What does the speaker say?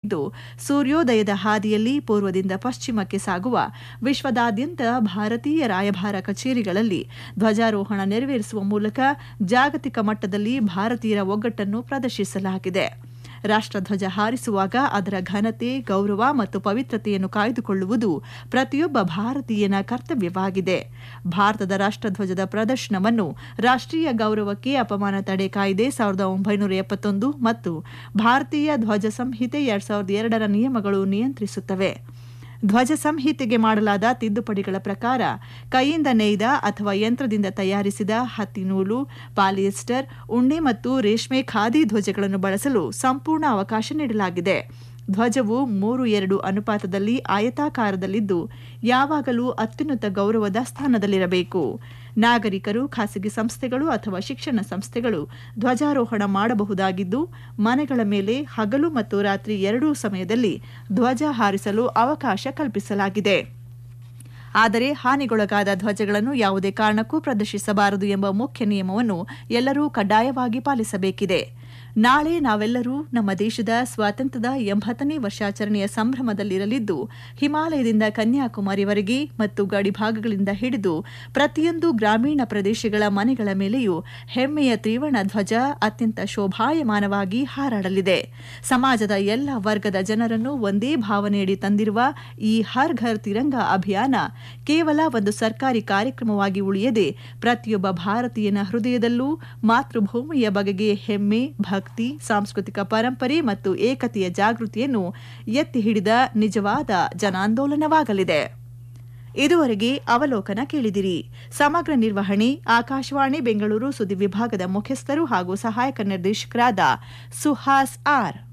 ಸಾಗಿದ್ದು ಸೂರ್ಯೋದಯದ ಹಾದಿಯಲ್ಲಿ ಪೂರ್ವದಿಂದ ಪಶ್ಚಿಮಕ್ಕೆ ಸಾಗುವ ವಿಶ್ವದಾದ್ಯಂತ ಭಾರತೀಯ ರಾಯಭಾರ ಕಚೇರಿಗಳಲ್ಲಿ ಧ್ವಜಾರೋಹಣ ನೆರವೇರಿಸುವ ಮೂಲಕ ಜಾಗತಿಕ ಮಟ್ಟದಲ್ಲಿ ಭಾರತೀಯರ ಒಗ್ಗಟ್ಟನ್ನು ಪ್ರದರ್ಶಿಸಲಾಗಿದೆ ರಾಷ್ಟ್ರಧ್ವಜ ಹಾರಿಸುವಾಗ ಅದರ ಘನತೆ ಗೌರವ ಮತ್ತು ಪವಿತ್ರತೆಯನ್ನು ಕಾಯ್ದುಕೊಳ್ಳುವುದು ಪ್ರತಿಯೊಬ್ಬ ಭಾರತೀಯನ ಕರ್ತವ್ಯವಾಗಿದೆ ಭಾರತದ ರಾಷ್ಟ್ರಧ್ವಜದ ಪ್ರದರ್ಶನವನ್ನು ರಾಷ್ಟ್ರೀಯ ಗೌರವಕ್ಕೆ ಅಪಮಾನ ತಡೆ ಕಾಯ್ದೆ ಸಾವಿರದ ಒಂಬೈನೂರ ಎಪ್ಪತ್ತೊಂದು ಮತ್ತು ಭಾರತೀಯ ಧ್ವಜ ಸಂಹಿತೆ ಎರಡ್ ಸಾವಿರದ ಎರಡರ ನಿಯಮಗಳು ನಿಯಂತ್ರಿಸುತ್ತವೆ ಧ್ವಜ ಸಂಹಿತೆಗೆ ಮಾಡಲಾದ ತಿದ್ದುಪಡಿಗಳ ಪ್ರಕಾರ ಕೈಯಿಂದ ನೇಯ್ದ ಅಥವಾ ಯಂತ್ರದಿಂದ ತಯಾರಿಸಿದ ಹತ್ತಿ ನೂಲು ಪಾಲಿಯೆಸ್ಟರ್ ಉಣ್ಣೆ ಮತ್ತು ರೇಷ್ಮೆ ಖಾದಿ ಧ್ವಜಗಳನ್ನು ಬಳಸಲು ಸಂಪೂರ್ಣ ಅವಕಾಶ ನೀಡಲಾಗಿದೆ ಧ್ವಜವು ಮೂರು ಎರಡು ಅನುಪಾತದಲ್ಲಿ ಆಯತಾಕಾರದಲ್ಲಿದ್ದು ಯಾವಾಗಲೂ ಅತ್ಯುನ್ನತ ಗೌರವದ ಸ್ಥಾನದಲ್ಲಿರಬೇಕು ನಾಗರಿಕರು ಖಾಸಗಿ ಸಂಸ್ಥೆಗಳು ಅಥವಾ ಶಿಕ್ಷಣ ಸಂಸ್ಥೆಗಳು ಧ್ವಜಾರೋಹಣ ಮಾಡಬಹುದಾಗಿದ್ದು ಮನೆಗಳ ಮೇಲೆ ಹಗಲು ಮತ್ತು ರಾತ್ರಿ ಎರಡೂ ಸಮಯದಲ್ಲಿ ಧ್ವಜ ಹಾರಿಸಲು ಅವಕಾಶ ಕಲ್ಪಿಸಲಾಗಿದೆ ಆದರೆ ಹಾನಿಗೊಳಗಾದ ಧ್ವಜಗಳನ್ನು ಯಾವುದೇ ಕಾರಣಕ್ಕೂ ಪ್ರದರ್ಶಿಸಬಾರದು ಎಂಬ ಮುಖ್ಯ ನಿಯಮವನ್ನು ಎಲ್ಲರೂ ಕಡ್ಡಾಯವಾಗಿ ಪಾಲಿಸಬೇಕಿದೆ ನಾಳೆ ನಾವೆಲ್ಲರೂ ನಮ್ಮ ದೇಶದ ಸ್ವಾತಂತ್ರ್ಯದ ಎಂಬತ್ತನೇ ವರ್ಷಾಚರಣೆಯ ಸಂಭ್ರಮದಲ್ಲಿರಲಿದ್ದು ಹಿಮಾಲಯದಿಂದ ಕನ್ಯಾಕುಮಾರಿವರೆಗೆ ಮತ್ತು ಗಡಿಭಾಗಗಳಿಂದ ಹಿಡಿದು ಪ್ರತಿಯೊಂದು ಗ್ರಾಮೀಣ ಪ್ರದೇಶಗಳ ಮನೆಗಳ ಮೇಲೆಯೂ ಹೆಮ್ಮೆಯ ತ್ರಿವರ್ಣ ಧ್ವಜ ಅತ್ಯಂತ ಶೋಭಾಯಮಾನವಾಗಿ ಹಾರಾಡಲಿದೆ ಸಮಾಜದ ಎಲ್ಲ ವರ್ಗದ ಜನರನ್ನು ಒಂದೇ ಭಾವನೆಯಡಿ ತಂದಿರುವ ಈ ಹರ್ ಘರ್ ತಿರಂಗ ಅಭಿಯಾನ ಕೇವಲ ಒಂದು ಸರ್ಕಾರಿ ಕಾರ್ಯಕ್ರಮವಾಗಿ ಉಳಿಯದೆ ಪ್ರತಿಯೊಬ್ಬ ಭಾರತೀಯನ ಹೃದಯದಲ್ಲೂ ಮಾತೃಭೂಮಿಯ ಬಗೆಗೆ ಹೆಮ್ಮೆ ಭಕ್ತಿ ಸಾಂಸ್ಕೃತಿಕ ಪರಂಪರೆ ಮತ್ತು ಏಕತೆಯ ಜಾಗೃತಿಯನ್ನು ಎತ್ತಿ ಹಿಡಿದ ನಿಜವಾದ ಜನಾಂದೋಲನವಾಗಲಿದೆ ಇದುವರೆಗೆ ಅವಲೋಕನ ಕೇಳಿದಿರಿ ಸಮಗ್ರ ನಿರ್ವಹಣೆ ಆಕಾಶವಾಣಿ ಬೆಂಗಳೂರು ಸುದ್ದಿ ವಿಭಾಗದ ಮುಖ್ಯಸ್ಥರು ಹಾಗೂ ಸಹಾಯಕ ನಿರ್ದೇಶಕರಾದ ಸುಹಾಸ್ ಆರ್